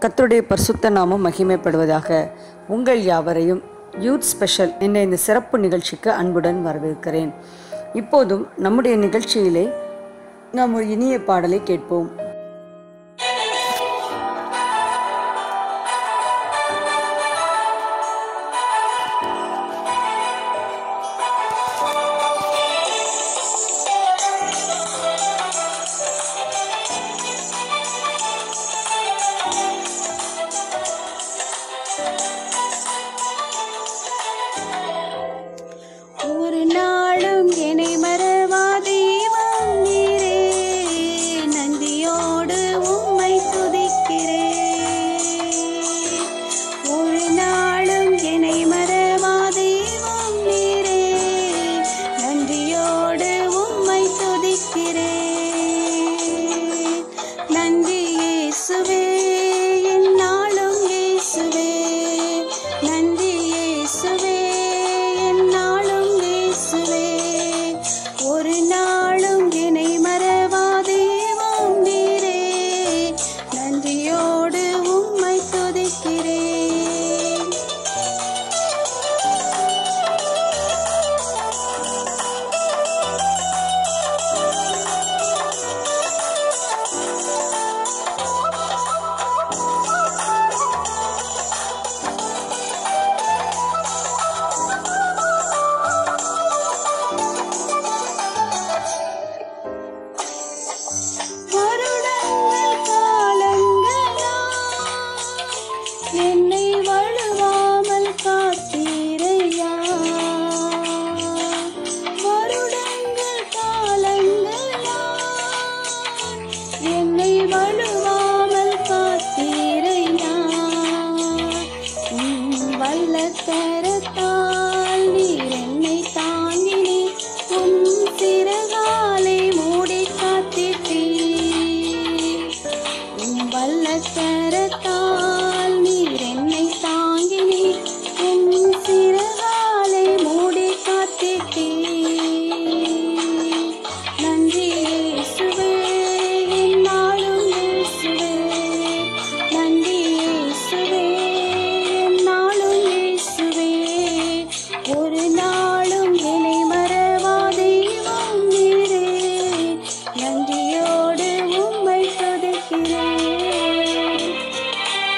கர்த்தருடைய பரிசுத்த நாமம் மகிமைப்படுவதாக உங்கள் யாவரையும் யூத் ஸ்பெஷல் என்ற இந்த சிறப்பு நிகழ்ச்சிக்கு அன்புடன் வரவேற்கிறேன் இப்போதும் நம்முடைய நிகழ்ச்சியிலே நாம் ஒரு இனிய பாடலை கேட்போம் ஒரு நாளும் என்னை மறவா தெய்வம் நீரே நந்தியோடு உம்மை துதிக்கிறேன் ஒரு நாளும் என்னை மறவா தெய்வம் நீரே நந்தியோடு உம்மை துதிக்கிறேன் நன்றி இயேசுவே என்னாலும் இயேசுவே நன்றி இயேசுவே என்னாலும் இயேசுவே ஒரு நாளும் என்னை மறவா தெய்வம் நீரே நன்றியோடு உம்மை துதிக்கிறேன் வருடங்கள் காலங்களா என்னை வழுவாமல் காத்தீரையா வருடங்கள் காலங்களா என்னை வழுவாமல் காத்தீரையா உம் வல்ல கரத்தால் நீர் என்னை தாங்கினீர் உம் சிறகாலை மூடி காத்திட்டீர் உம் வல்ல கரத்தால் நீர் என்னை தாங்கினீர் உம் சிறகாலை மூடி காத்திட்டீர் நன்றி இயேசுவே என்னாலும் இயேசுவே நன்றி இயேசுவே என்னாலும் இயேசுவே ஒரு நாளும் என்னை மறவா தெய்வம் நீரே நன்றியோடு உம்மை துதிக்கிறேன்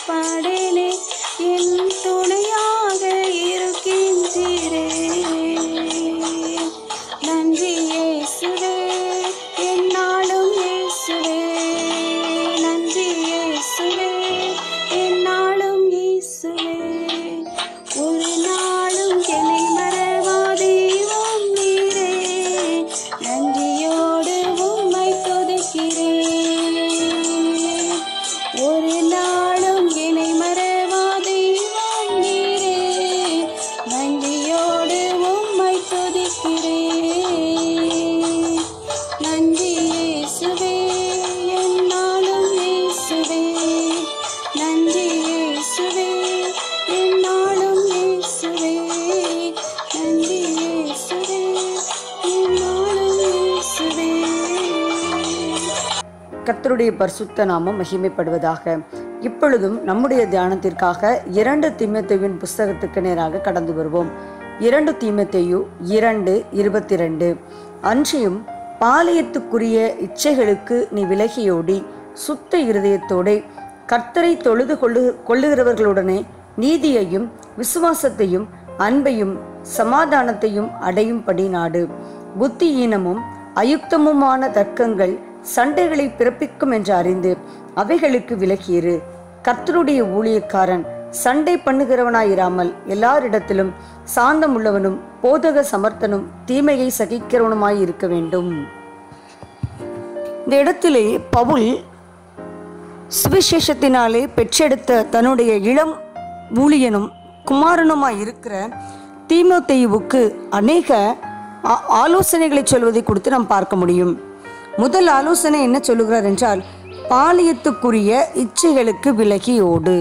பயப்படேனே என் துணையாக இருக்கின்றீரே நன்றி இயேசுவே என்னாலும் இயேசுவே நன்றி இயேசுவே என்னாலும் இயேசுவே ஒரு நாளும் என்னை மறவா தெய்வம் நீரே நன்றியோடு உம்மை துதிக்கிறேன் ஒரு நாளும் என்னை மறவா தெய்வம் நீரே நன்றியோடு உம்மை துதிக்கிறேன் நன்றி இயேசுவே என்னாலும் இயேசுவே நன்றி இயேசுவே என்னாலும் இயேசுவே நன்றி இயேசுவே என்னாலும் இயேசுவே கர்த்தருடைய பரிசுத்த நாமம் மகிமைப்படுவதாக இப்பொழுதும் நம்முடைய தியானத்திற்காக இரண்டு தீமத்தேயுவின் புஸ்தகத்துக்கு நேராக கடந்து வருவோம் இரண்டு தீமத்தேயு இரண்டு இருபத்தி ரெண்டு அன்றியும் பாளையத்துக்குரிய இச்சைகளுக்கு நீ விலகியோடி சுத்த இருதயத்தோடே கர்த்தரை தொழுது கொள்ளு கொள்ளுகிறவர்களுடனே நீதியையும் விசுவாசத்தையும் அன்பையும் சமாதானத்தையும் அடையும்படி நாடு புத்தியீனமும் அயுக்தமுமான தர்க்கங்கள் சண்டைகளை பிறப்பிக்கும் என்று அறிந்து அவைகளுக்கு விலகியிரு கர்த்தருடைய ஊழியக்காரன் சண்டை பண்ணுகிறவனாயிராமல் எல்லாரிடத்திலும் சாந்தம் உள்ளவனும் போதக சமர்த்தனும் தீமையை சகிக்கிறவனுமாய் இருக்க வேண்டும் இந்த இடத்திலே பவுல் சுவிசேஷத்தினாலே பெற்றெடுத்த தன்னுடைய இளம் ஊழியனும் குமாரனுமாய் இருக்கிற தீமோத்தேயுவுக்கு அநேக ஆ- ஆலோசனைகளை சொல்வதை கொடுத்து நாம் பார்க்க முடியும் முதல் ஆலோசனை என்ன சொல்லுகிறார் என்றால் பாலியத்துக்குரிய இச்சைகளுக்கு விலகி ஓடு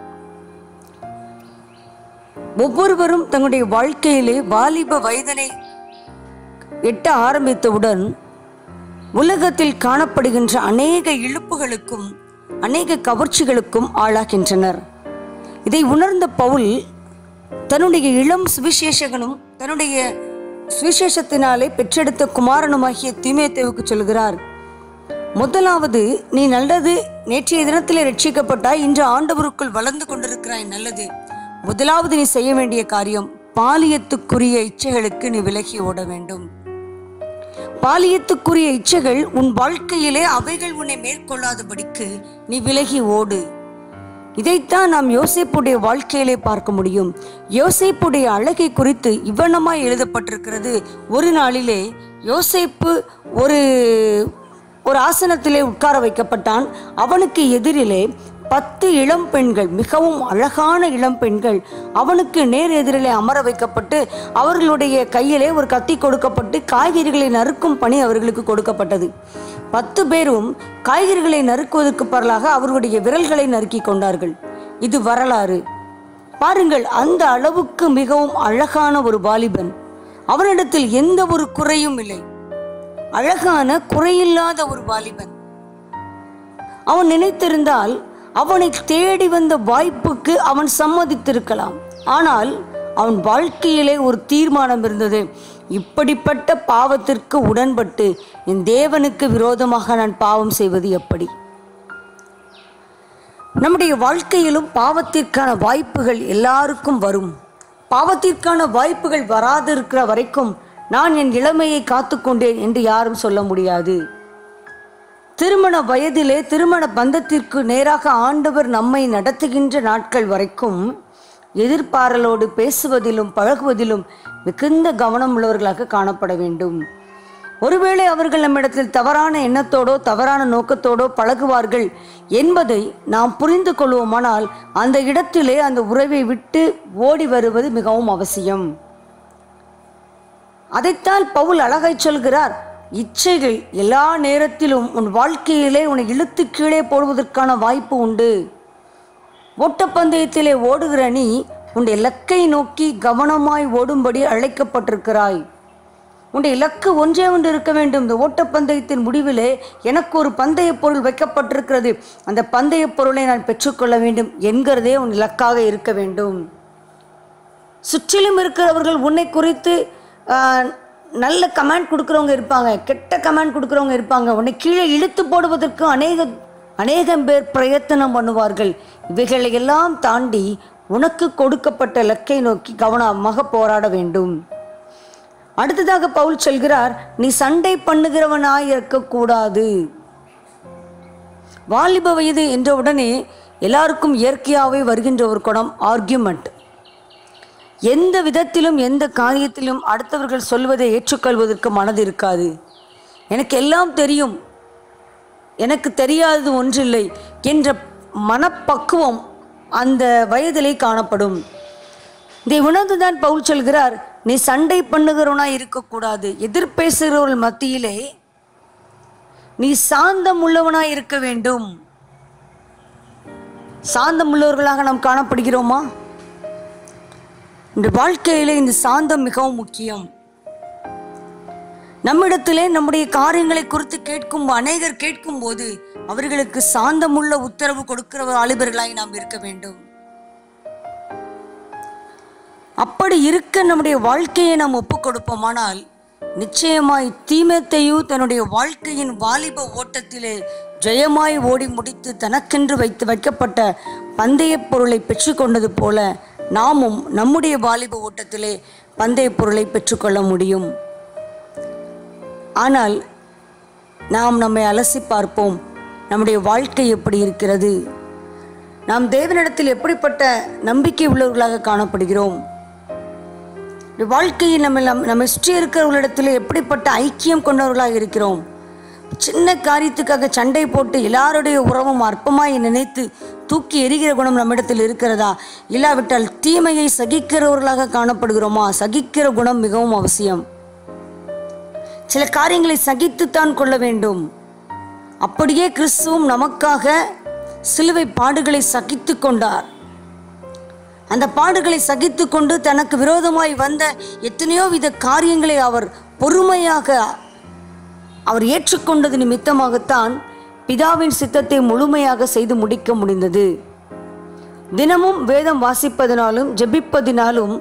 ஒவ்வொருவரும் தங்களுடைய வாழ்க்கையிலே வாலிப வயதனை எட்ட ஆரம்பித்தவுடன் உலகத்தில் காணப்படுகின்ற அநேக இழுப்புகளுக்கும் அநேக கவர்ச்சிகளுக்கும் ஆளாகின்றனர் இதை உணர்ந்த பவுல் தன்னுடைய இளம் சுவிசேஷகனும் தன்னுடைய சுவிசேஷத்தினாலே பெற்றெடுத்த குமாரனுமாகிய தீமேத்தேவுக்கு சொல்கிறார் முதலாவது நீ நல்லது நேற்றைய தினத்திலே ரட்சிக்கப்பட்டாய் இன்று ஆண்டவருக்குள் வளர்ந்து கொண்டிருக்கிறாய் நல்லது முதலாவது நீ செய்ய வேண்டிய காரியம் பாலியத்துக்குரிய இச்சைகளுக்கு நீ விலகி ஓட வேண்டும் பாலியத்துக்குரிய இச்சைகள் உன் வாழ்க்கையிலே அவைகள் உன்னை மேற்கொள்ளாதபடிக்கு நீ விலகி ஓடு இதைத்தான் நாம் யோசேப்புடைய வாழ்க்கையிலே பார்க்க முடியும் யோசேப்புடைய அழகை குறித்து இவ்வண்ணமாய் எழுதப்பட்டிருக்கிறது ஒரு நாளிலே யோசேப்பு ஒரு ஒரு ஆசனத்திலே உட்கார வைக்கப்பட்டான் அவனுக்கு எதிரிலே பத்து இளம் பெண்கள் மிகவும் அழகான இளம் பெண்கள் அவனுக்கு நேர் எதிரிலே அமர வைக்கப்பட்டு அவர்களுடைய கையிலே ஒரு கத்தி கொடுக்கப்பட்டு காய்கறிகளை நறுக்கும் பணி அவர்களுக்கு கொடுக்கப்பட்டது பத்து பேரும் காய்கறிகளை நறுக்குவதற்கு பதிலாக அவர்களுடைய விரல்களை நறுக்கி கொண்டார்கள் இது வரலாறு பாருங்கள் அந்த அளவுக்கு மிகவும் அழகான ஒரு வாலிபன் அவனிடத்தில் எந்த ஒரு குறையும் இல்லை அழகான குறையில்லாத ஒரு வாலிபன் அவன் நினைத்திருந்தால் அவனை தேடி வந்த வாய்ப்புக்கு அவன் சம்மதித்திருக்கலாம் ஆனால் அவன் வாழ்க்கையிலே ஒரு தீர்மானம் இருந்தது இப்படிப்பட்ட பாவத்திற்கு உடன்பட்டு என் தேவனுக்கு விரோதமாக நான் பாவம் செய்வது எப்படி நம்முடைய வாழ்க்கையிலும் பாவத்திற்கான வாய்ப்புகள் எல்லாருக்கும் வரும் பாவத்திற்கான வாய்ப்புகள் வராது இருக்கிற வரைக்கும் நான் என் இளமையை காத்துக்கொண்டேன் என்று யாரும் சொல்ல முடியாது திருமண வயதிலே திருமண பந்தத்திற்கு நேராக ஆண்டவர் நம்மை நடத்துகின்ற நாட்கள் வரைக்கும் எதிர்பாரலோடு பேசுவதிலும் பழகுவதிலும் மிகுந்த கவனம் உள்ளவர்களாக காணப்பட வேண்டும் ஒருவேளை அவர்கள் நம்மிடத்தில் தவறான எண்ணத்தோடோ தவறான நோக்கத்தோடோ பழகுவார்கள் என்பதை நாம் புரிந்து கொள்வோமானால் அந்த இடத்திலே அந்த உறவை விட்டு ஓடி வருவது மிகவும் அவசியம் அதைத்தான் பவுல் அழகாய் சொல்கிறார் இச்சைகள் எல்லா நேரத்திலும் உன் வாழ்க்கையிலே உன்னை இழுத்து கீழே போடுவதற்கான வாய்ப்பு உண்டு ஓட்டப்பந்தயத்திலே ஓடுகிற நீ உன்னுடைய இலக்கை நோக்கி கவனமாய் ஓடும்படி அழைக்கப்பட்டிருக்கிறாய் உன்னுடைய இலக்கு ஒன்றே ஒன்று இருக்க வேண்டும் இந்த ஓட்டப்பந்தயத்தின் முடிவிலே எனக்கு ஒரு பந்தய பொருள் வைக்கப்பட்டிருக்கிறது அந்த பந்தய பொருளை நான் பெற்றுக்கொள்ள வேண்டும் என்கிறதே உன் இலக்காக இருக்க வேண்டும் சுற்றிலும் இருக்கிறவர்கள் உன்னை குறித்து ஆஹ், நல்ல கமெண்ட் கொடுக்குறவங்க இருப்பாங்க கெட்ட கமெண்ட் கொடுக்குறவங்க இருப்பாங்க உன்னை கீழே இழுத்து போடுவதற்கு அநேக அநேகம் பேர் பிரயத்தனம் பண்ணுவார்கள் இவைகளை எல்லாம் தாண்டி உனக்கு கொடுக்கப்பட்ட இலக்கை நோக்கி கவனமாக போராட வேண்டும் அடுத்ததாக பவுல் சொல்கிறார் நீ சண்டை பண்ணுகிறவனாய் இருக்கக்கூடாது வாலிப வயது என்ற உடனே எல்லாருக்கும் இயற்கையாகவே வருகின்ற ஒரு குணம் ஆர்கியூமெண்ட் எந்த விதத்திலும் எந்த காரியத்திலும் அடுத்தவர்கள் சொல்வதை ஏற்றுக்கொள்வதற்கு மனது இருக்காது எனக்கு எல்லாம் தெரியும் எனக்கு தெரியாதது ஒன்றில்லை என்ற மனப்பக்குவம் அந்த வயதிலே காணப்படும் இதை உணர்ந்துதான் பவுல் சொல்கிறார் நீ சண்டை பண்ணுகிறவனாய் இருக்கக்கூடாது எதிர்பேசுகிறவர்கள் மத்தியிலே நீ சாந்தம் உள்ளவனாய் இருக்க வேண்டும் சாந்தம் உள்ளவர்களாக நாம் காணப்படுகிறோமா இந்த வாழ்க்கையிலே இந்த சாந்தம் மிகவும் முக்கியம் நம்மிடத்திலே நம்முடைய காரியங்களை குறித்து கேட்கும் அநேகர் கேட்கும் போது அவர்களுக்கு சாந்தமுள்ள உத்தரவு கொடுக்கிற வாலிபர்களாய் நாம் இருக்க வேண்டும் அப்படி இருக்க நம்முடைய வாழ்க்கையை நாம் ஒப்புக் கொடுப்போமானால் நிச்சயமாய் தீமத்தையு தன்னுடைய வாழ்க்கையின் வாலிப ஓட்டத்திலே ஜெயமாய் ஓடி முடித்து தனக்கென்று வைத்து வைக்கப்பட்ட பந்தயப் பொருளை பெற்றுக்கொண்டது போல நாமும் நம்முடைய வாலிப ஓட்டத்திலே பந்தயப் பொருளை பெற்றுக்கொள்ள முடியும் ஆனால் நாம் நம்மை அலசி பார்ப்போம் நம்முடைய வாழ்க்கை எப்படி இருக்கிறது நாம் தேவனிடத்தில் எப்படிப்பட்ட நம்பிக்கை உள்ளவர்களாக காணப்படுகிறோம் இந்த வாழ்க்கையில் நம்ம நம்ம- நம்ம சுற்றி இருக்கிறவர்களிடத்தில் எப்படிப்பட்ட ஐக்கியம் கொண்டவர்களாக இருக்கிறோம் சின்ன காரியத்துக்காக சண்டை போட்டு எல்லாருடைய உறவும் அற்பமாய் நினைத்து தூக்கி எறிகிற குணம் நம்மிடத்தில் இருக்கிறதா இல்லாவிட்டால் தீமையை சகிக்கிறவர்களாக காணப்படுகிறோமா சகிக்கிற குணம் மிகவும் அவசியம் சில காரியங்களை சகித்துத்தான் கொள்ள வேண்டும் அப்படியே கிறிஸ்துவும் நமக்காக சிலுவை பாடுகளை சகித்து கொண்டார் அந்த பாடுகளை சகித்து கொண்டு தனக்கு விரோதமாய் வந்த எத்தனையோ வித காரியங்களை அவர் பொறுமையாக அவர் ஏற்றுக்கொண்டது நிமித்தமாகத்தான் பிதாவின் சித்தத்தை முழுமையாக செய்து முடிக்க முடிந்தது தினமும் வேதம் வாசிப்பதினாலும் ஜெபிப்பதினாலும்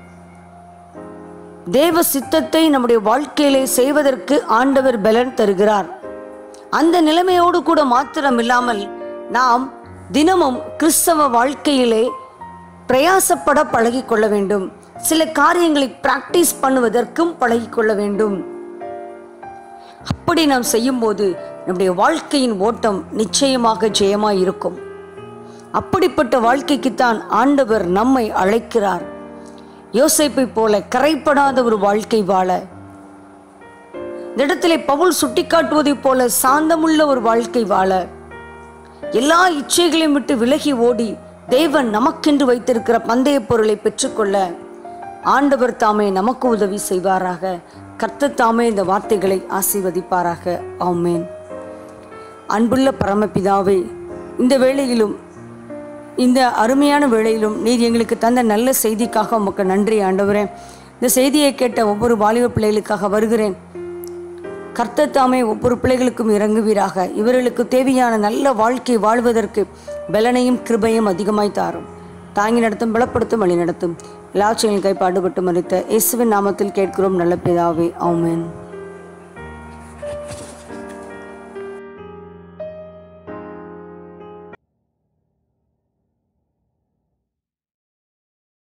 தேவ சித்தத்தை நம்முடைய வாழ்க்கையிலே செய்வதற்கு ஆண்டவர் பலன் தருகிறார் அந்த நிலைமையோடு கூட மாத்திரம் இல்லாமல் நாம் தினமும் கிறிஸ்தவ வாழ்க்கையிலே பிரயாசப்பட பழகிக்கொள்ள வேண்டும் சில காரியங்களை பிராக்டிஸ் பண்ணுவதற்கும் பழகிக்கொள்ள வேண்டும் அப்படி நாம் செய்யும்போது நம்முடைய வாழ்க்கையின் ஓட்டம் நிச்சயமாக ஜெயமாய் இருக்கும் அப்படிப்பட்ட வாழ்க்கைக்குத்தான் ஆண்டவர் நம்மை அழைக்கிறார் யோசேப்பை போல கரைப்படாத ஒரு வாழ்க்கை வாழ இந்த இடத்திலே பவுல் சுட்டிக்காட்டுவதைப் போல சாந்தமுள்ள ஒரு வாழ்க்கை வாழ எல்லா இச்சைகளையும் விட்டு விலகி ஓடி தேவன் நமக்கென்று வைத்திருக்கிற பந்தயப் பொருளை பெற்றுக்கொள்ள ஆண்டவர் தாமே நமக்கு உதவி செய்வாராக கர்த்தர் தாமே இந்த வார்த்தைகளை ஆசீர்வதிப்பாராக ஆமென் அன்புள்ள பரமபிதாவே இந்த வேளையிலும் இந்த அருமையான வேளையிலும் நீர் எங்களுக்கு தந்த நல்ல செய்திக்காக உமக்கு நன்றி ஆண்டவரே இந்த செய்தியை கேட்ட ஒவ்வொரு வாலிப பிள்ளைகளுக்காக வருகிறேன் கர்த்தர் தாமே ஒவ்வொரு பிள்ளைகளுக்கும் இறங்குவீராக இவர்களுக்கு தேவையான நல்ல வாழ்க்கை வாழ்வதற்கு பலனையும் கிருபையும் அதிகமாய் தாரும் தாங்கி நடத்தும் பலப்படுத்தும் வழி நடத்தும் எல்லா செயல்கள் பாடுபட்டு மறித்த இயேசுவின் நாமத்தில் கேட்கிறோம் நல்ல பிதாவே ஆமென்